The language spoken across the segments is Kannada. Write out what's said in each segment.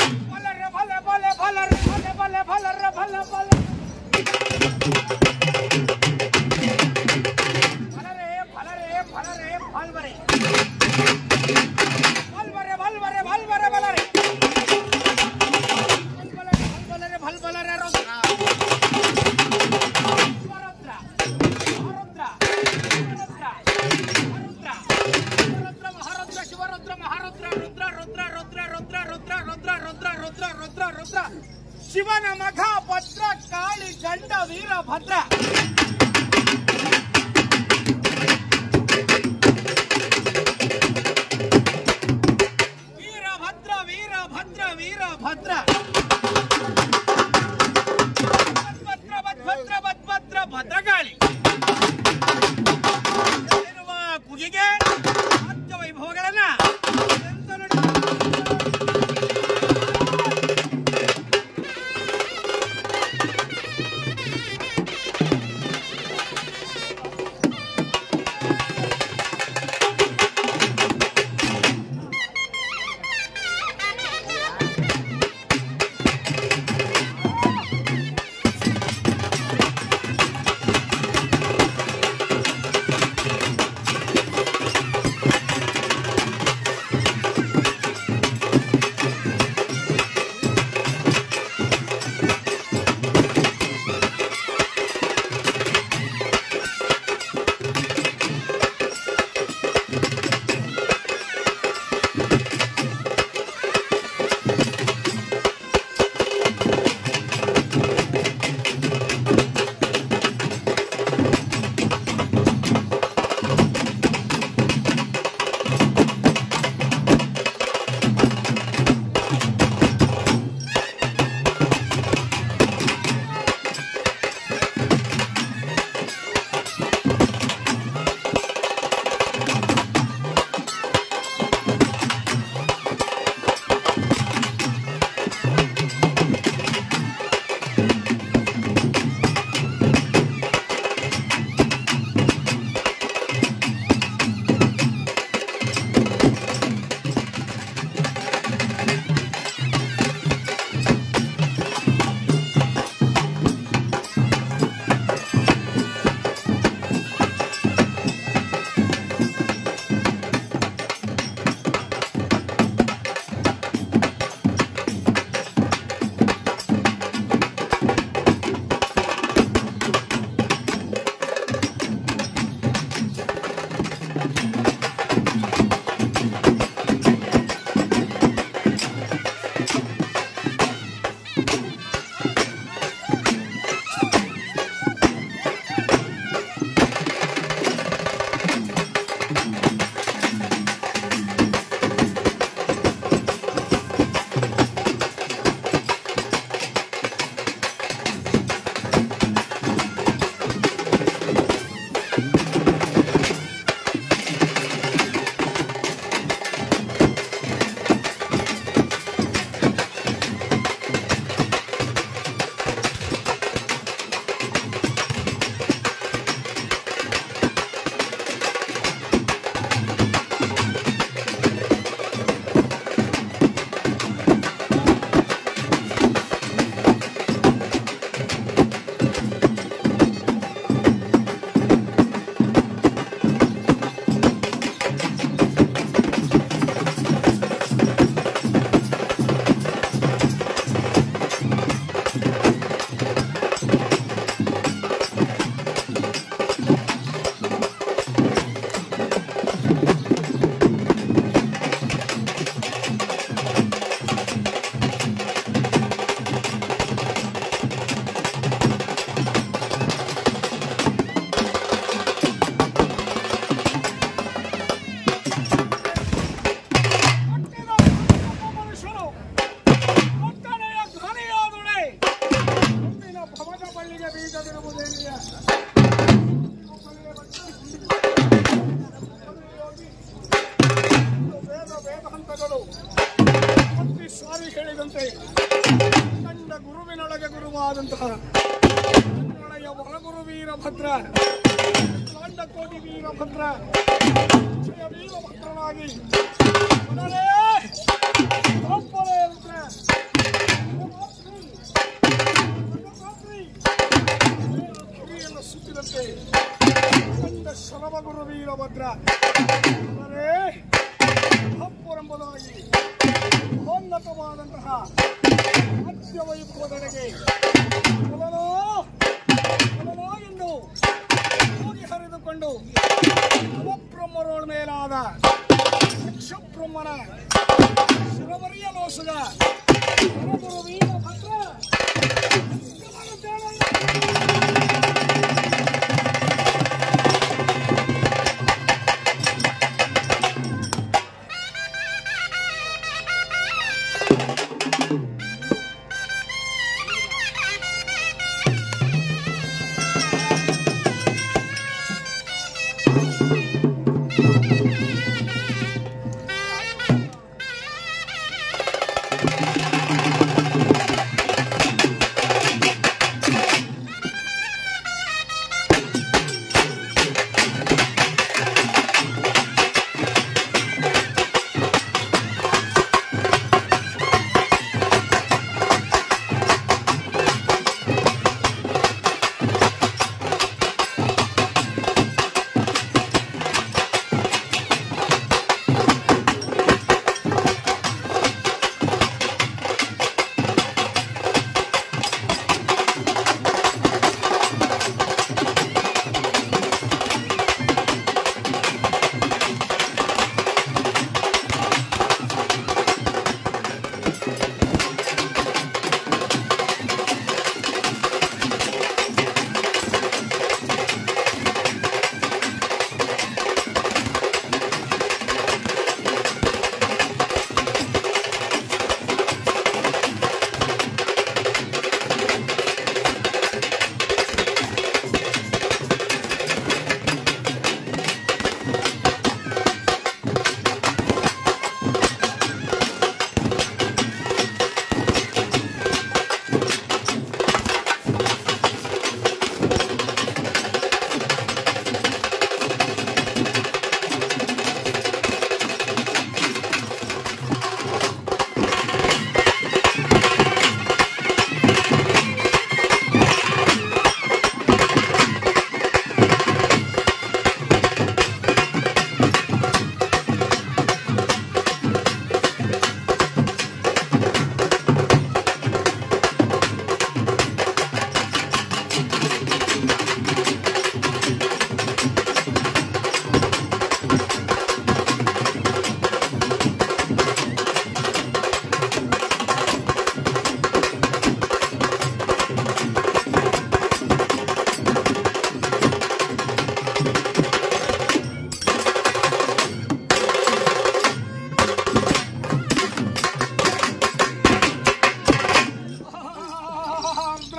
ಬಲರೆ ಬಲೆ ಬಲೆ ಬಲರೆ ಬಲೆ ಬಲೆ ಬಲರೆ ಬಲೆ ಬಲೆ ಬಲರೆ ಬಲರೆ ಬಲರೆ ಬಲ್ಬರೆ ಬಲ್ಬರೆ ಬಲ್ಬರೆ ಬಲ್ಬರೆ ಬಲರೆ ಬಲ್ಬಲರೆ ಬಲ್ಬಲರೆ ಬಲ್ಬಲರೆ ರುದ್ರ ಶಿವರುದ್ರ ಮಹಾರುದ್ರ ಶಿವರುದ್ರ ಮಹಾರುದ್ರ ಶಿವರುದ್ರ ಮಹಾರುದ್ರ ಶಿವರುದ್ರ ಮಹಾರುದ್ರ ರುದ್ರ ರುದ್ರ ರುದ್ರ ರುದ್ರ ರುದ್ರ ರುದ್ರ ರುದ್ರ ರುದ್ರ ರುದ್ರ ರುದ್ರ ಶಿವನ ಮಖ ಭದ್ರ ಕಾಳಿ ಗಂಡ ವೀರಭದ್ರ ವೀರಭದ್ರ ವೀರಭದ್ರ ವೀರಭದ್ರ ಭದ್ರ ಭದ್ರ ಭದ್ರ ಭದ್ರಗಾಳಿ ಇರುವ ಕುಗಿಗೆ ರಾಜ್ಯ ವೈಭವಗಳನ್ನ ಎಂತ ನುಡಿ- ಹೇಳಿದಂತೆ ಕಂಡ ಗುರುವಿನೊಳಗೆ ಗುರುವಾದಂತಹ ನನ್ನೊಳಗೆ ಒಳಗುರು ವೀರಭದ್ರ ಕಾಂಡ ಕೋಟಿ ವೀರಭದ್ರ ಜಯ ವೀರಭದ್ರನಾಗಿ ಒಡನೆ ಒಬ್ಬನೇ ರುದ್ರ ವೀರಭದ್ರ ಅಂದರೆ ಹಪ್ಪುರೆಂಬುದಾಗಿ ಮಹೋನ್ನತವಾದಂತಹ ಮಧ್ಯವೈಭವದೆಡೆಗೆ ಮೊದಲೋ ಮೊದಲೋ ಎಂದು ಹೋಗಿ ಹರಿದುಕೊಂಡು ನವಬ್ರಹ್ಮರೋಳ ಮೇಲಾದ ಯಕ್ಷಬ್ರಹ್ಮನ ಶಿರಮರಿಯ ಲೋಸದ ಗುರು ವೀರಭದ್ರ ಶಿವನ ದೇವಯ್ಯ. ಆರ್ದ್ರ.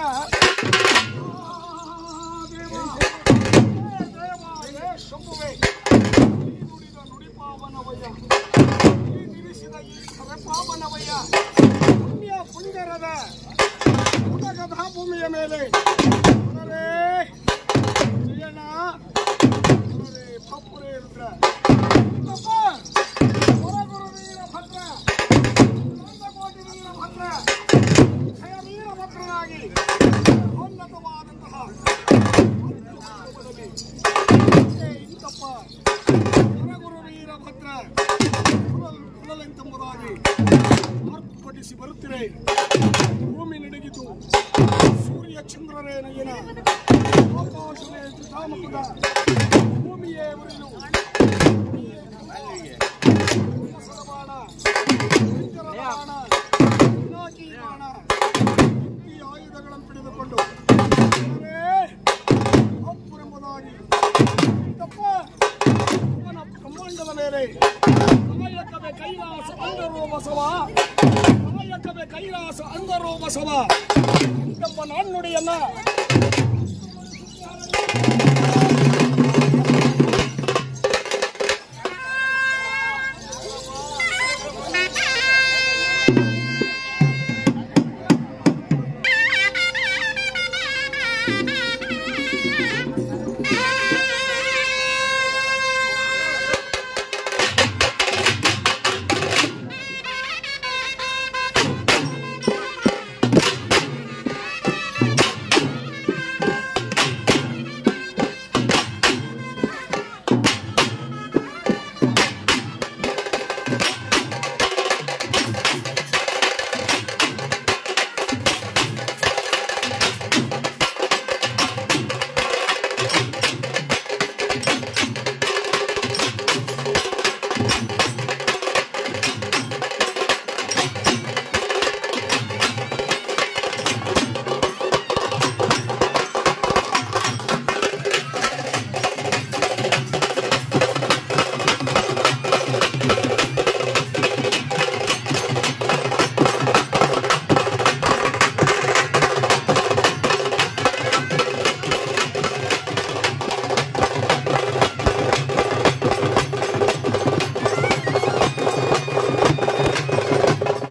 ದೇವ. ಏ ದೇವ, ಏ ಶಂಭುವೆ. ಈ ನುಡಿದ ನುಡಿ ಪಾವನವಯ್ಯ. ಈ ನಿಲ್ಲಿಸಿದ ಈ ಕರೆ ಪಾವನವಯ್ಯ. ಪುಣ್ಯ ಪುಂಜರದ ಉದಗದ ಭೂಮಿಯ ಮೇಲೆ ಅರೆ, ಜಯಣ್ಣ ಅರೆ, ಪಪ್ಪುರೇ ರುದ್ರ. ತಪ್ಪ. ಹೊರಗುರು ವೀರಭದ್ರ. ನಂದಕೋಟಿ ವೀರಭದ್ರ. ಜಯ ವೀರಭದ್ರನಾಗಿ ಉನ್ನತವಾದಂತಹ ಅತ್ಯುತ್ತಮದಲ್ಲಿ ಏ ಇಂತಪ್ಪ ಹೊರಗುರು ವೀರಭದ್ರ ಕುಲಲ್ ಕುಲಲೆಂತೆಂಬುದಾಗಿ ಆರ್ಭಟಿಸಿ ಬರುತ್ತಿರೆ ಭೂಮಿ ನಡಗಿತು ಸೂರ್ಯ ಚಂದ್ರರೇ ನಯನ ಆಕಾಶವೇ ಪಿತಾಮಹದ ಭೂಮಿಯೇ ಉರಿಲು ಭೂಮಿಯೇ ಕಂಬ. ಸರಬಾಣ ಕಿಂಕರ ಬಾಣ ಪಿನಾಕಿ ಬಾಣ ಈ ಆಯುಧಗಳನ್ನು ಹಿಡಿದುಕೊಂಡು ಅರೆ, ಅಪ್ಪುರೆಂಬುದಾಗಿ ತಪ್ಪ ಅವನ ಬ್ರಹ್ಮಾಂಡದ ಮೇಲೆ ಕಾಯಕವೇ ಕೈಲಾಸ ಅಂದರು ಬಸವ ಕಾಯಕವೇ ಕೈಲಾಸ ಅಂದರು ಬಸವ ಎಂಬ ನಾಣ್ಣುಡಿಯನ್ನ